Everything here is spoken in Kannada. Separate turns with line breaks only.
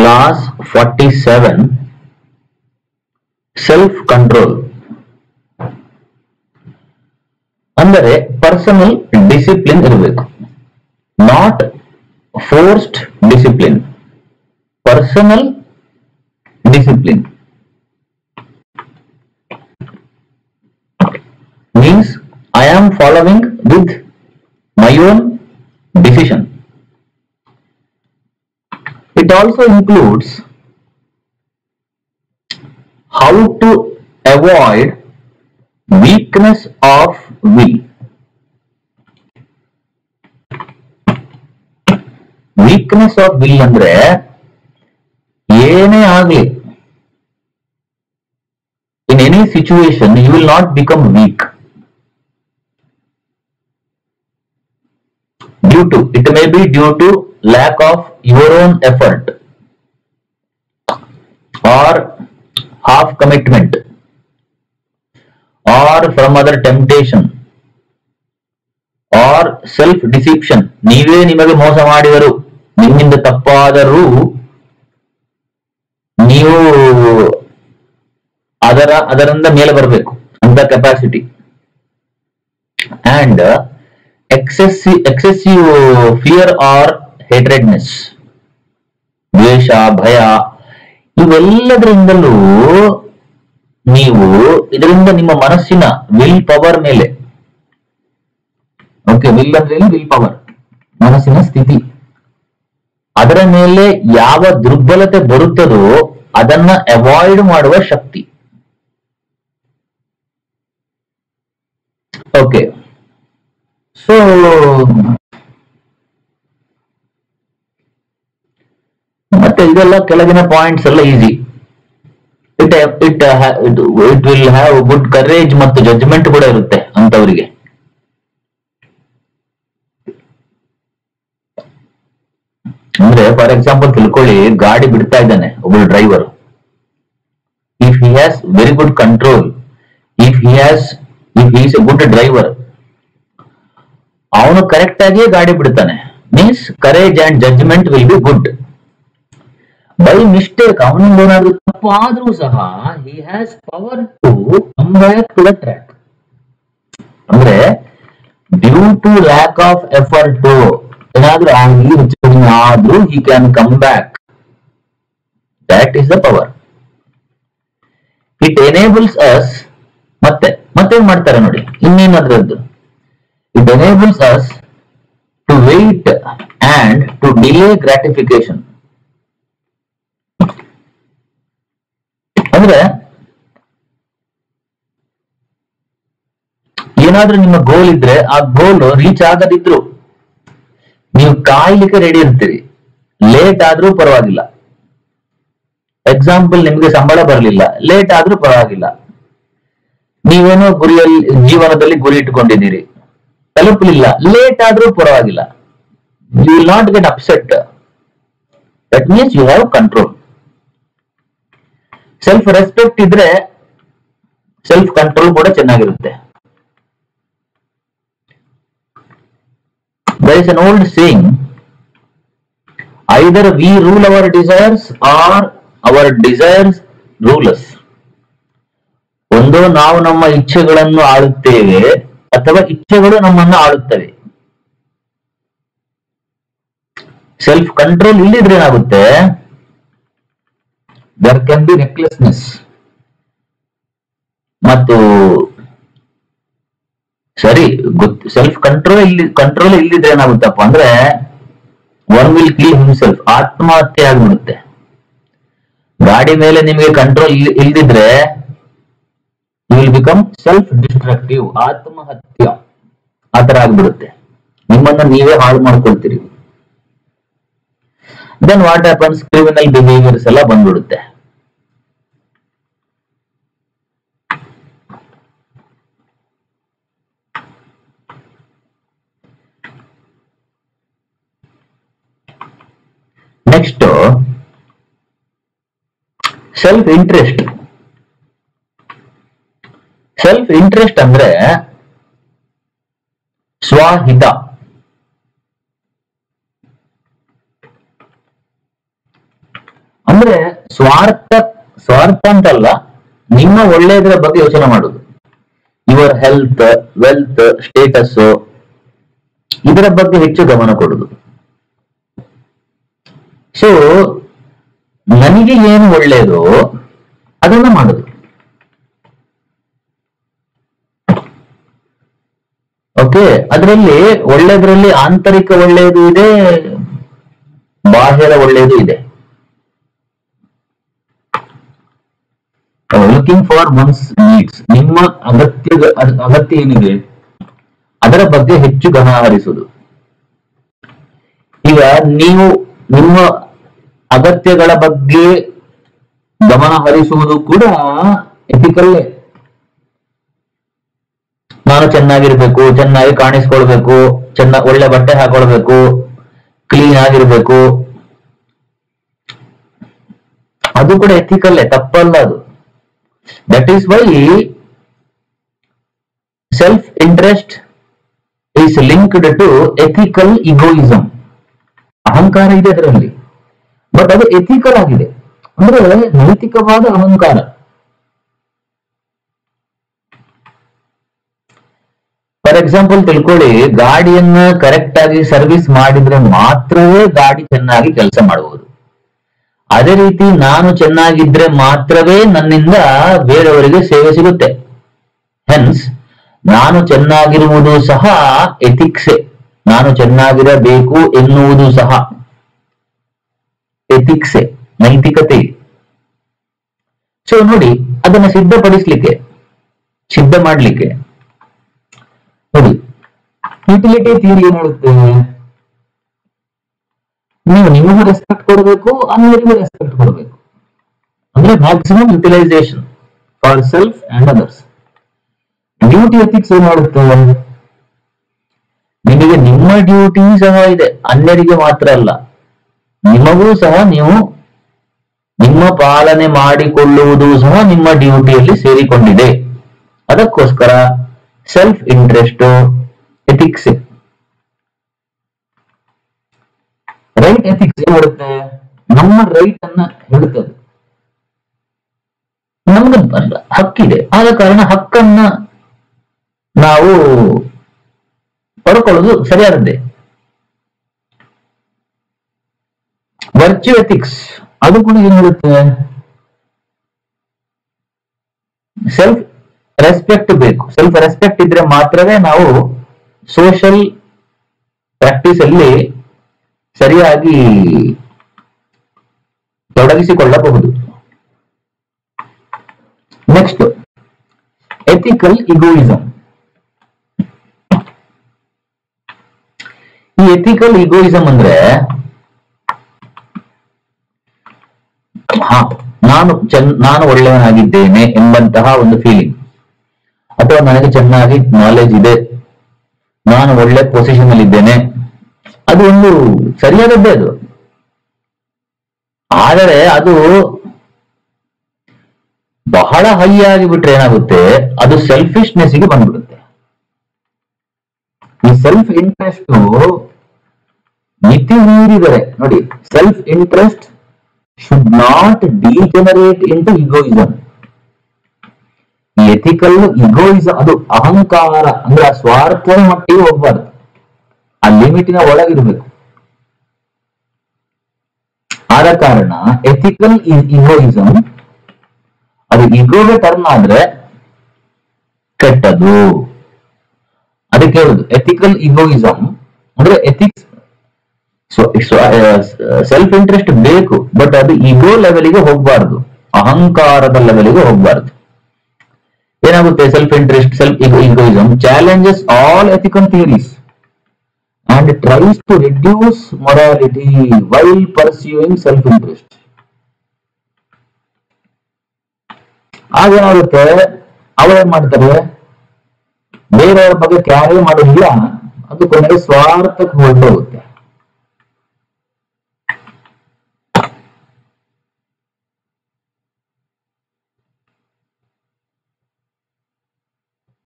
Class forty seven self control ಅಂದರೆ ಪರ್ಸನಲ್ ಡಿಸಿಪ್ಲಿನ್ ಇರಬೇಕು not forced discipline personal discipline means I am following with my own decision. It also includes how to avoid weakness of will. Weakness of will ಅಂದ್ರೆ ಏನೇ ಆಗ್ಲಿ in any situation you will not become weak due to it may be due to lack of your own effort or half commitment or from other temptation or self deception ನೀವೇ ನಿಮಗೆ ಮೋಸ ಮಾಡಿದರು ನಿಮ್ಮಿಂದ ತಪ್ಪಾದರೂ ನೀವು ಅದರ ಅದರಿಂದ ಮೇಲೆ ಬರಬೇಕು ಅಂತ capacity and excessive excessive fear or hatredness ದ್ವೇಷ ಭಯ ಇವೆಲ್ಲದರಿಂದಲೂ ನೀವು ಇದರಿಂದ ನಿಮ್ಮ ಮನಸ್ಸಿನ ವಿಲ್ ಪವರ್ ಮೇಲೆ ಓಕೆ ವಿಲ್ ಅಂದ್ರೆ ವಿಲ್ ಪವರ್ ಮನಸ್ಸಿನ ಸ್ಥಿತಿ ಅದರ ಮೇಲೆ ಯಾವ ದುರ್ಬಲತೆ ಬರುತ್ತದೋ ಅದನ್ನ ಅವಾಯ್ಡ್ ಮಾಡುವ ಶಕ್ತಿ ಓಕೆ ಸೊ ಮತ್ತೆ ಇದೆಲ್ಲ ಕೆಳಗಿನ ಪಾಯಿಂಟ್ಸ್ ಎಲ್ಲ easy it it it will have good courage ಮತ್ತು ಜಡ್ಜ್ಮೆಂಟ್ ಕೂಡ ಇರುತ್ತೆ ಅಂತವರಿಗೆ ಅಂದ್ರೆ ಫಾರ್ ಎಕ್ಸಾಂಪಲ್ ತಿಳ್ಕೊಳ್ಳಿ ಗಾಡಿ ಬಿಡ್ತಾ ಇದ್ದಾನೆ ಒಬ್ಬಳು driver if he has very good control if he has if he is a good driver ಅವನು ಕರೆಕ್ಟ್ ಆಗಿ ಗಾಡಿ ಬಿಡ್ತಾನೆ means courage and judgement will be good by mistake ಅವನಿಂದ ಏನಾದ್ರೂ ತಪ್ಪಾದ್ರೂ ಸಹ he has power to come back to the track ಅಂದ್ರೆ due to lack of effort ಏನಾದ್ರೂ ಆಗಲಿ ಹೆಚ್ಚು ಕಡಿಮೆ ಆದ್ರೂ he can come back that is the power it enables us ಮತ್ತೆ ಮತ್ತೇನ್ ಮಾಡ್ತಾರೆ ನೋಡಿ ಇನ್ನೇನಾದ್ರದ್ದು it enables us to wait and to delay gratification ಅಂದ್ರೆ ಏನಾದ್ರೂ ನಿಮ್ಮ ಗೋಲ್ ಇದ್ರೆ ಆ ಗೋಲ್ ರೀಚ್ ಆಗದಿದ್ರು ನೀವು ಕಾಯ್ಲಿಕ್ಕೆ ರೆಡಿ ಇರ್ತೀರಿ ಲೇಟ್ ಆದ್ರೂ ಪರವಾಗಿಲ್ಲ ಎಕ್ಸಾಂಪಲ್ ನಿಮ್ಗೆ ಸಂಬಳ ಬರಲಿಲ್ಲ ಲೇಟ್ ಆದ್ರೂ ಪರವಾಗಿಲ್ಲ ನೀವೇನೋ ಗುರಿಯಲ್ಲಿ ಜೀವನದಲ್ಲಿ ಗುರಿ ಇಟ್ಕೊಂಡಿದ್ದೀರಿ ತಲುಪಲಿಲ್ಲ ಲೇಟ್ ಆದ್ರೂ ಪರವಾಗಿಲ್ಲ you will not get upset that means you have control self respect ಇದ್ರೆ ಸೆಲ್ಫ್ ಕಂಟ್ರೋಲ್ ಕೂಡ ಚೆನ್ನಾಗಿರುತ್ತೆ there is an old saying either we rule our desires or our desires rule us ಒಂದು ನಾವು ನಮ್ಮ ಇಚ್ಛೆಗಳನ್ನು ಆಳುತ್ತೇವೆ ಅಥವಾ ಇಚ್ಛೆಗಳು ನಮ್ಮನ್ನು ಆಳುತ್ತವೆ ಸೆಲ್ಫ್ ಕಂಟ್ರೋಲ್ ಇಲ್ಲಿದ್ರೆ ಏನಾಗುತ್ತೆ ದರ್ ಕ್ಯಾನ್ ಬಿ ರೆಕ್ಲೆಸ್ನೆಸ್ ಮತ್ತು ಸರಿ ಗೊತ್ತು ಸೆಲ್ಫ್ ಕಂಟ್ರೋಲ್ ಇಲ್ಲಿ ಕಂಟ್ರೋಲ್ ಇಲ್ಲಿದ್ರೆ ಏನಾಗುತ್ತಪ್ಪ ಅಂದ್ರೆ ಒನ್ ವಿಲ್ ಕ್ಲೀನ್ ಹಿಮ್ಸೆಲ್ಫ್ ಆತ್ಮಹತ್ಯೆ ಆಗ್ಬಿಡುತ್ತೆ ಗಾಡಿ ಮೇಲೆ ನಿಮಗೆ ಕಂಟ್ರೋಲ್ ಇಲ್ದಿದ್ರೆ you will become self destructive ಆತ್ಮಹತ್ಯ ಆತರ ಆಗ್ಬಿಡುತ್ತೆ ನಿಮ್ಮನ್ನ ನೀವೇ ಹಾಳು ಮಾಡ್ಕೊಳ್ತೀರಿ then what happens criminal behaviours ಎಲ್ಲ ಬಂದ್ಬಿಡುತ್ತೆ next self interest self interest ಅಂದ್ರೆ ಸ್ವಹಿತ ಅಂದ್ರೆ ಸ್ವಾರ್ಥ ಸ್ವಾರ್ಥ ಅಂತಲ್ಲ ನಿಮ್ಮ ಒಳ್ಳೆಯದರ ಬಗ್ಗೆ ಯೋಚನೆ ಮಾಡುದು ಯುವರ್ ಹೆಲ್ತ್ ವೆಲ್ತ್ ಸ್ಟೇಟಸ್ ಇದರ ಬಗ್ಗೆ ಹೆಚ್ಚು ಗಮನ ಕೊಡುದು ಸೊ ನನಗೆ ಏನು ಒಳ್ಳೆಯದೋ ಅದನ್ನ ಮಾಡುದು ಓಕೆ ಅದರಲ್ಲಿ ಒಳ್ಳೆಯದ್ರಲ್ಲಿ ಆಂತರಿಕ ಒಳ್ಳೆಯದು ಇದೆ ಬಾಹ್ಯದ ಒಳ್ಳೆಯದು ಇದೆ ಲುಕಿಂಗ್ ಫಾರ್ ಮನ್ಸ್ ನೀಡ್ಸ್ ನಿಮ್ಮ ಅಗತ್ಯ ಅಗತ್ಯ ಏನಿದೆ ಅದರ ಬಗ್ಗೆ ಹೆಚ್ಚು ಗಮನ ಹರಿಸುವುದು ಈಗ ನೀವು ನಿಮ್ಮ ಅಗತ್ಯಗಳ ಬಗ್ಗೆ ಗಮನ ಹರಿಸುವುದು ಕೂಡ ಎಥಿಕಲ್ಲೇ ನಾನು ಚೆನ್ನಾಗಿರ್ಬೇಕು ಚೆನ್ನಾಗಿ ಕಾಣಿಸ್ಕೊಳ್ಬೇಕು ಚೆನ್ನ ಒಳ್ಳೆ ಬಟ್ಟೆ ಹಾಕೊಳ್ಬೇಕು ಕ್ಲೀನ್ ಆಗಿರ್ಬೇಕು ಅದು ಕೂಡ ಎಥಿಕಲ್ಲೇ ತಪ್ಪಲ್ಲ ಅದು that is why self interest is linked to ethical egoism ಅಹಂಕಾರ ಇದೆ ಅದರಲ್ಲಿ ಬಟ್ ಅದು ಎಥಿಕಲ್ ಆಗಿದೆ ಅಂದ್ರೆ ನೈತಿಕವಾದ ಅಹಂಕಾರ ಫಾರ್ ಎಕ್ಸಾಂಪಲ್ ತಿಳ್ಕೊಳ್ಳಿ ಗಾಡಿಯನ್ನ ಕರೆಕ್ಟ್ ಆಗಿ ಸರ್ವಿಸ್ ಮಾಡಿದ್ರೆ ಮಾತ್ರವೇ ಗಾಡಿ ಚೆನ್ನಾಗಿ ಕೆಲಸ ಮಾಡಬಹುದು ಅದೇ ರೀತಿ ನಾನು ಚೆನ್ನಾಗಿದ್ರೆ ಮಾತ್ರವೇ ನನ್ನಿಂದ ಬೇರೆಯವರಿಗೆ ಸೇವೆ ಸಿಗುತ್ತೆ ಹೆನ್ಸ್ ನಾನು ಚೆನ್ನಾಗಿರುವುದು ಸಹ ಎಥಿಕ್ಸೆ ನಾನು ಚೆನ್ನಾಗಿರಬೇಕು ಎನ್ನುವುದು ಸಹ ಎಥಿಕ್ಸೆ ನೈತಿಕತೆ ಸೊ ನೋಡಿ ಅದನ್ನ ಸಿದ್ಧಪಡಿಸ್ಲಿಕ್ಕೆ ಸಿದ್ಧ ಮಾಡ್ಲಿಕ್ಕೆ ನೋಡಿ ಯುಟಿಲಿಟಿ ಥಿಯರಿ ಏನ್ ಹೇಳುತ್ತೆ ನೀವು ನಿಮಗೂ ರೆಸ್ಪೆಕ್ಟ್ ಕೊಡಬೇಕು ಅನ್ನೋರಿಗೂ ರೆಸ್ಪೆಕ್ಟ್ ಕೊಡಬೇಕು ಅಂದ್ರೆ maximum utilisation for self and others duty ethics ಏನ್ ಮಾಡುತ್ತೆ ನಿಮಗೆ ನಿಮ್ಮ ಡ್ಯೂಟಿ ಸಹ ಇದೆ ಅನ್ಯರಿಗೆ ಮಾತ್ರ ಅಲ್ಲ ನಿಮಗೂ ಸಹ ನೀವು ನಿಮ್ಮ ಪಾಲನೆ ಮಾಡಿಕೊಳ್ಳುವುದು ಸಹ ನಿಮ್ಮ ಡ್ಯೂಟಿಯಲ್ಲಿ ಸೇರಿಕೊಂಡಿದೆ ಅದಕ್ಕೋಸ್ಕರ self interest ethics right ethics ಏನ್ ಹೇಳುತ್ತೆ ನಮ್ಮ ರೈಟ್ ಅನ್ನ ಹೇಳುತ್ತದೆ ನಮ್ಗೆ ಬ- ಹಕ್ಕಿದೆ ಆದ ಕಾರಣ ಹಕ್ಕನ್ನ ನಾವು ಪಡ್ಕೊಳ್ಳೋದು ಸರಿಯಾದದ್ದೇ ವರ್ಚ್ಯೂ ಎಥಿಕ್ಸ್ ಅದು ಕೂಡ ಏನ್ ಹೇಳುತ್ತೆ ಸೆಲ್ಫ್ ರೆಸ್ಪೆಕ್ಟ್ ಬೇಕು ಸೆಲ್ಫ್ ರೆಸ್ಪೆಕ್ಟ್ ಇದ್ರೆ ಮಾತ್ರವೇ ನಾವು ಸೋಷಲ್ ಪ್ರಾಕ್ಟೀಸ್ ಅಲ್ಲಿ ಸರಿಯಾಗಿ ತೊಡಗಿಸಿಕೊಳ್ಳಬಹುದು ನೆಕ್ಸ್ಟ್ ಎಥಿಕಲ್ ಇಗೋಯಿಸಮ್ ಈ ಎಥಿಕಲ್ ಇಗೋಯಿಸಮ್ ಅಂದ್ರೆ ಹಾ ನಾನು ಚೆನ್ನ ನಾನು ಒಳ್ಳೆಯವನಾಗಿದ್ದೇನೆ ಎಂಬಂತಹ ಒಂದು ಫೀಲಿಂಗ್ ಅಥವಾ ನನಗೆ ಚೆನ್ನಾಗಿ ನಾಲೆಜ್ ಇದೆ ನಾನು ಒಳ್ಳೆ ಪೊಸಿಷನ್ ಅಲ್ಲಿ ಇದ್ದೇನೆ ಅದು ಒಂದು ಸರಿಯಾದದ್ದೇ ಅದು ಆದರೆ ಅದು ಬಹಳ ಹೈ ಆಗಿಬಿಟ್ರೆ ಏನಾಗುತ್ತೆ ಅದು ಸೆಲ್ಫಿಶ್ನೆಸ್ ಗೆ ಬಂದ್ಬಿಡುತ್ತೆ ಈ ಸೆಲ್ಫ್ ಇಂಟ್ರೆಸ್ಟ್ ಮಿತಿ ಮೀರಿದರೆ ನೋಡಿ self interest should not degenerate into egoism ಈ ಎಥಿಕಲ್ ಇಗೋಯಿಸಮ್ ಅದು ಅಹಂಕಾರ ಅಂದ್ರೆ ಆ ಸ್ವಾರ್ಥದ ಮಟ್ಟಿಗೆ ಹೋಗ್ಬಾರ್ದು ಆ ಲಿಮಿಟಿನ ಒಳಗಿರ್ಬೇಕು ಆದ ಕಾರಣ ಎಥಿಕಲ್ ಇಗೋಯಿಸಮ್ ಅದು ಇಗೋಗೆ ಟರ್ನ್ ಆದ್ರೆ ಕೆಟ್ಟದು ಅದಕ್ಕೆ ಹೇಳುದು ಎಥಿಕಲ್ ಇಗೋಯಿಸಮ್ ಅಂದ್ರೆ ಎಥಿಕ್ಸ್ ಸೆಲ್ಫ್ ಇಂಟ್ರೆಸ್ಟ್ ಬೇಕು ಬಟ್ ಅದು ಇಗೋ ಲೆವೆಲ್ಗೆ ಹೋಗ್ಬಾರ್ದು ಅಹಂಕಾರದ ಲೆವೆಲ್ಗೆ ಹೋಗ್ಬಾರ್ದು ಏನಾಗುತ್ತೆ self interest self egoism challenges all ethical theories and tries to reduce morality while pursuing self interest ಆಗೇನಾಗುತ್ತೆ ಅವ್ರೇನ್ ಮಾಡ್ತಾರೆ ಬೇರೆಯವ್ರ ಬಗ್ಗೆ ಕ್ಯಾರಿ ಮಾಡೋದಿಲ್ಲ ಅದು ಕೊನೆಗೆ ಸ್ವಾರ್ಥಕ್ಕೆ ಹೊರಟೋಗುತ್ತೆ